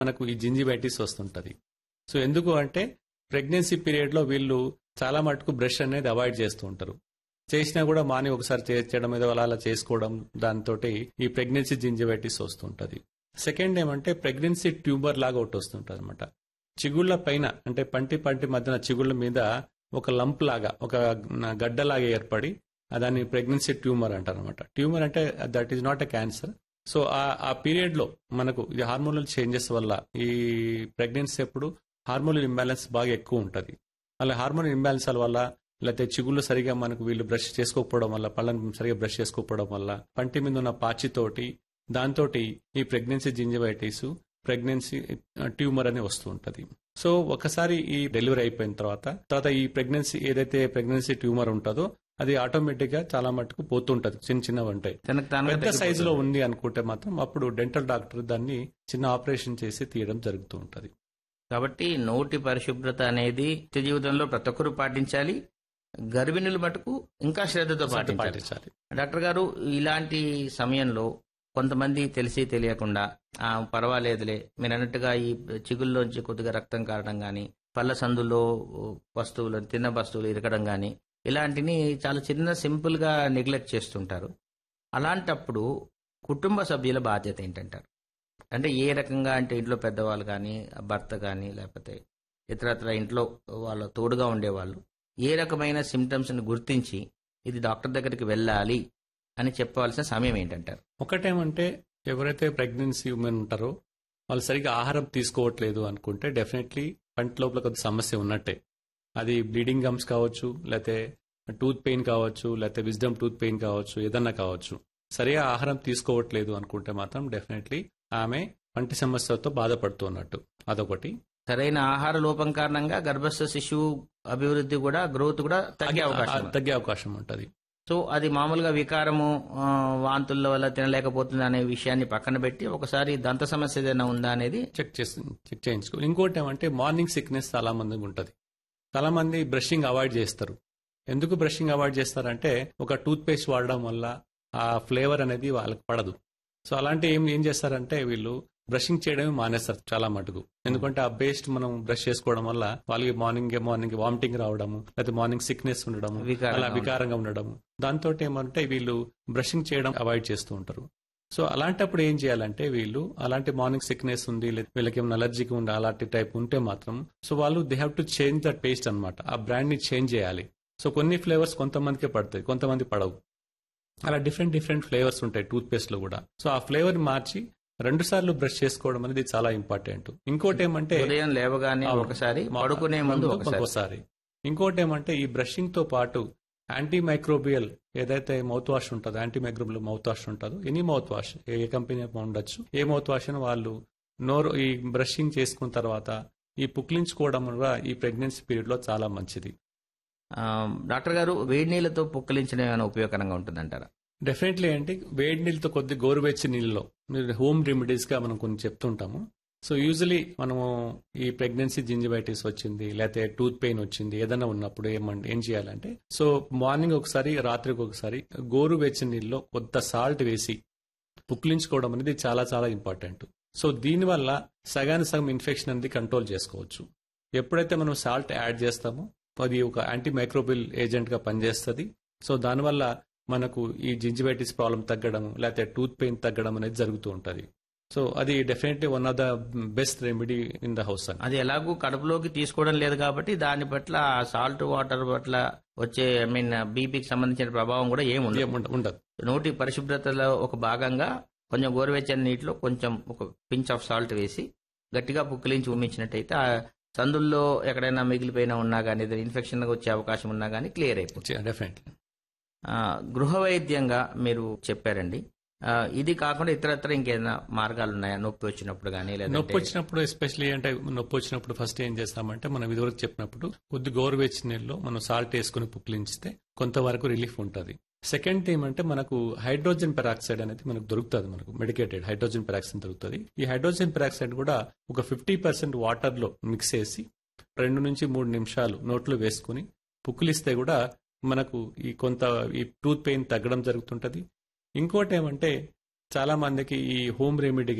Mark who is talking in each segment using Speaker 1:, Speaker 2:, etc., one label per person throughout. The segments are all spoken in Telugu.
Speaker 1: మనకు ఈ జింజిబైటిస్ వస్తుంటది సో ఎందుకు అంటే ప్రెగ్నెన్సీ పీరియడ్ లో వీళ్ళు చాలా మటుకు బ్రష్ అనేది అవాయిడ్ చేస్తూ ఉంటారు చేసినా కూడా మాని ఒకసారి చేయడం ఏదో అలా అలా చేసుకోవడం దాంతో ఈ ప్రెగ్నెన్సీ జింజిబైటిస్ వస్తుంటది సెకండ్ ఏమంటే ప్రెగ్నెన్సీ ట్యూబర్ లాగా ఒకటి వస్తుంటది అనమాట చిగుళ్ళ పైన అంటే పంటి పంటి మధ్యన చిగుళ్ళ మీద ఒక లంప్ లాగా ఒక గడ్డలాగా ఏర్పడి దాన్ని ప్రెగ్నెన్సీ ట్యూమర్ అంటారు అనమాట ట్యూమర్ అంటే that is not a cancer so ఆ ఆ పీరియడ్ లో మనకు ఇది హార్మోనల్ చేంజెస్ వల్ల ఈ ప్రెగ్నెన్సీ అప్పుడు హార్మోనల్ ఇంబ్యాలెన్స్ బాగా ఎక్కువ ఉంటుంది అలా హార్మోనల్ ఇంబ్యాలెన్స్ వల్ల లేకపోతే చిగుళ్ళు సరిగా మనకు వీళ్ళు బ్రష్ చేసుకోకపోవడం వల్ల పళ్ళని సరిగా బ్రష్ చేసుకోకపోవడం వల్ల పంటి మీద ఉన్న పాచితోటి దాంతో ఈ ప్రెగ్నెన్సీ జింజబైటిస్ ప్రెగ్నెన్సీ ట్యూమర్ అని వస్తూ ఉంటది సో ఒకసారి ఈ డెలివరీ అయిపోయిన తర్వాత తర్వాత ఈ ప్రెగ్నెన్సీ ఏదైతే ప్రెగ్నెన్సీ ట్యూమర్ ఉంటుందో అది ఆటోమేటిక్ గా చాలా మటుకు పోతుంటది చిన్న చిన్నవి ఉంటాయి
Speaker 2: తనకు తానుగా
Speaker 1: పెద్ద సైజులో
Speaker 2: తగ్గిపోతుంది.
Speaker 1: ఉంది అనుకుంటే మాత్రం అప్పుడు డెంటల్ డాక్టర్ దాన్ని చిన్న ఆపరేషన్ చేసి తీయడం జరుగుతూ ఉంటది
Speaker 2: కాబట్టి నోటి పరిశుభ్రత అనేది నిత్య జీవితంలో ప్రతి ఒక్కరూ పాటించాలి గర్భిణులు మటుకు ఇంకా శ్రద్ధతో పాటించాలి
Speaker 1: పాటించాలి
Speaker 2: డాక్టర్ గారు ఇలాంటి సమయంలో కొంతమంది తెలిసి తెలియకుండా ఆ పర్వాలేదులే మీరు అన్నట్టుగా ఈ చిగుల్లోంచి కొద్దిగా రక్తం కారడం గాని పళ్ళ సందులో వస్తువులు తిన్న వస్తువులు ఇరకడం గాని ఇలాంటిని చాలా చిన్న సింపుల్ గా నెగ్లెక్ట్ చేస్తుంటారు అలాంటప్పుడు కుటుంబ సభ్యుల బాధ్యత ఏంటంటారు అంటే ఏ రకంగా అంటే ఇంట్లో పెద్దవాళ్ళు కానీ భర్త కానీ లేకపోతే ఇతరత్ర ఇంట్లో వాళ్ళ తోడుగా ఉండేవాళ్ళు ఏ రకమైన సిమ్టమ్స్ ని గుర్తించి ఇది డాక్టర్ దగ్గరికి వెళ్ళాలి అని చెప్పవలసిన సమయం ఏంటంటారు
Speaker 1: ఒకటేమంటే ఎవరైతే ప్రెగ్నెన్సీ ఉమెన్ ఉంటారో వాళ్ళు సరిగ్గా ఆహారం తీసుకోవట్లేదు అనుకుంటే డెఫినెట్లీ పంట లోపల కొద్ది సమస్య ఉన్నట్టే అది బ్లీడింగ్ గమ్స్ కావచ్చు లేకపోతే టూత్ పెయిన్ కావచ్చు లేకపోతే విజ్డమ్ టూత్ పెయిన్ కావచ్చు ఏదన్నా కావచ్చు సరిగా ఆహారం తీసుకోవట్లేదు అనుకుంటే మాత్రం డెఫినెట్లీ ఆమె పంటి సమస్యతో బాధపడుతున్నట్టు అదొకటి
Speaker 2: సరైన ఆహార లోపం కారణంగా గర్భస్థ శిశువు అభివృద్ధి కూడా గ్రోత్ కూడా తగ్గే అవకాశం ఉంది.
Speaker 1: తగ్గే అవకాశం ఉంటది
Speaker 2: సో అది మామూలుగా వికారము ఆ, వాంతుల వల్ల తినలేకపోతుంది అనే విషయాన్ని పక్కన పెట్టి ఒకసారి దంత సమస్య ఏదైనా ఉందా అనేది
Speaker 1: చెక్ చేసి చెక్ చేయించుకో ఇంకోటి ఏమంటే మార్నింగ్ సిక్నెస్ చాలా మందికి ఉంటుంది చాలా మంది బ్రషింగ్ అవాయిడ్ చేస్తారు ఎందుకు బ్రషింగ్ అవాయిడ్ చేస్తారంటే ఒక టూత్ పేస్ట్ వాడడం వల్ల ఆ ఫ్లేవర్ అనేది వాళ్ళకి పడదు సో అలాంటి ఏం ఏం చేస్తారంటే వీళ్ళు బ్రషింగ్ చేయడమే మానేస్తారు చాలా మటుకు ఎందుకంటే ఆ పేస్ట్ మనం బ్రష్ చేసుకోవడం వల్ల వాళ్ళకి మార్నింగ్ మార్నింగ్ వామిటింగ్ రావడము లేకపోతే మార్నింగ్ సిక్నెస్ ఉండడము
Speaker 2: వికారంగా
Speaker 1: అలా వికారంగా ఉండడము దాంతో ఏమంటే వీళ్ళు బ్రషింగ్ చేయడం అవాయిడ్ చేస్తూ ఉంటారు సో అలాంటప్పుడు ఏం చేయాలంటే వీళ్ళు అలాంటి మార్నింగ్ సిక్నెస్ ఉంది లేదా వీళ్ళకి ఏమైనా అలర్జీకి ఉంది అలాంటి టైప్ ఉంటే మాత్రం సో వాళ్ళు they have to change the taste అన్నమాట ఆ బ్రాండ్ ని చేంజ్ చేయాలి సో కొన్ని ఫ్లేవర్స్ కొంతమందికే పడతాయి కొంతమంది పడవు అలా డిఫరెంట్ డిఫరెంట్ ఫ్లేవర్స్ ఉంటాయి టూత్ పేస్ట్ లో కూడా సో ఆ ఫ్లేవర్ మార్చి రెండు సార్లు బ్రష్ చేసుకోవడం అనేది చాలా ఇంపార్టెంట్ ఇంకోటి ఏమంటే
Speaker 2: ఉదయం లేవగానే
Speaker 1: అవును.
Speaker 2: ఒకసారి
Speaker 1: మా-
Speaker 2: పడుకునే ముందు ఒకసారి
Speaker 1: ఒకసారి ఇంకోటి ఏమంటే ఈ బ్రషింగ్ తో పాటు యాంటీ మైక్రోబియల్ ఏదైతే మౌత్ వాష్ ఉంటుందో యాంటీ మైక్రోబియల్ మౌత్ వాష్ ఉంటుందో ఎనీ మౌత్ వాష్ ఏ కంపెనీ ఉండొచ్చు ఏ మౌత్ వాష్ అని వాళ్ళు నోరు ఈ బ్రషింగ్ చేసుకున్న తర్వాత ఈ పుక్లించుకోవడం కూడా ఈ ప్రెగ్నెన్సీ పీరియడ్ లో చాలా మంచిది
Speaker 2: ఆ, డాక్టర్ గారు వేడి నీళ్ళతో పుక్కలించడం ఏమైనా ఉపయోగకరంగా ఉంటుందంటారా
Speaker 1: డెఫినెట్లీ ఏంటి వేడి నీళ్ళతో కొద్ది గోరువెచ్చి నీళ్ళలో మీరు హోమ్ రెమెడీస్ గా మనం కొన్ని చెప్తుంటాము సో యూజువలీ మనము ఈ ప్రెగ్నెన్సీ జింజిబైటిస్ వచ్చింది లేకపోతే టూత్ పెయిన్ వచ్చింది ఏదైనా ఉన్నప్పుడు ఏమంటే ఏం చేయాలంటే సో మార్నింగ్ ఒకసారి రాత్రికి ఒకసారి గోరువెచ్చి నీళ్ళలో కొత్త సాల్ట్ వేసి పుక్లించుకోవడం అనేది చాలా చాలా ఇంపార్టెంట్ సో దీనివల్ల సగానికి సగం ఇన్ఫెక్షన్ అనేది కంట్రోల్ చేసుకోవచ్చు ఎప్పుడైతే మనం సాల్ట్ యాడ్ చేస్తామో అది ఒక యాంటీ మైక్రోబిల్ ఏజెంట్ గా పనిచేస్తుంది సో దానివల్ల మనకు ఈ జింజిబైటిస్ ప్రాబ్లం తగ్గడం లేకపోతే టూత్ పెయిన్ తగ్గడం అనేది జరుగుతూ ఉంటది సో అది definitely one of the best remedy in the house అని
Speaker 2: అది ఎలాగూ కడుపులోకి తీసుకోవడం లేదు కాబట్టి దాని పట్ల సాల్ట్ వాటర్ పట్ల వచ్చే ఐ మీన్ బీపీకి సంబంధించిన ప్రభావం కూడా ఏమి ఉండదు
Speaker 1: ఏం ఉండ- ఉండదు
Speaker 2: నోటి పరిశుభ్రతలో ఒక భాగంగా కొంచెం గోరువెచ్చని నీటిలో కొంచెం ఒక పించ్ ఆఫ్ సాల్ట్ వేసి గట్టిగా పుక్కిలించి ఉమ్మించినట్టయితే ఆ సందుల్లో ఎక్కడైనా మిగిలిపోయినా ఉన్నా కానీ ఇన్ఫెక్షన్ వచ్చే అవకాశం ఉన్నా కానీ క్లియర్ అయిపోతుంది
Speaker 1: డెఫినెట్లీ
Speaker 2: ఆ, గృహ వైద్యంగా మీరు చెప్పారండి ఆ, ఇది కాకుండా ఇతరత్ర ఇంకేదైనా మార్గాలు ఉన్నాయా నొప్పి వచ్చినప్పుడు కానీ
Speaker 1: నొప్పి
Speaker 2: లేదా
Speaker 1: వచ్చినప్పుడు ఎస్పెషల్లీ అంటే నొప్పి వచ్చినప్పుడు ఫస్ట్ ఏం చేస్తామంటే మనం ఇదివరకు చెప్పినప్పుడు కొద్ది గోరువెచ్చి నీళ్ళలో మనం సాల్ట్ వేసుకుని పుక్లించితే కొంతవరకు రిలీఫ్ ఉంటుంది సెకండ్ థింగ్ అంటే మనకు హైడ్రోజన్ పెరాక్సైడ్ అనేది మనకు దొరుకుతుంది మనకు మెడికేటెడ్ హైడ్రోజన్ పెరాక్సైడ్ దొరుకుతుంది ఈ హైడ్రోజన్ పెరాక్సైడ్ కూడా ఒక ఫిఫ్టీ పర్సెంట్ వాటర్ లో మిక్స్ చేసి రెండు నుంచి మూడు నిమిషాలు నోట్లో వేసుకుని పుక్కిలిస్తే కూడా మనకు ఈ కొంత ఈ టూత్ పెయిన్ తగ్గడం జరుగుతుంటది ఇంకోటి ఏమంటే చాలా మందికి ఈ హోమ్ రెమెడీగా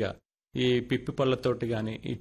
Speaker 1: ఈ పిప్పి పళ్ళతోటి కానీ ఈ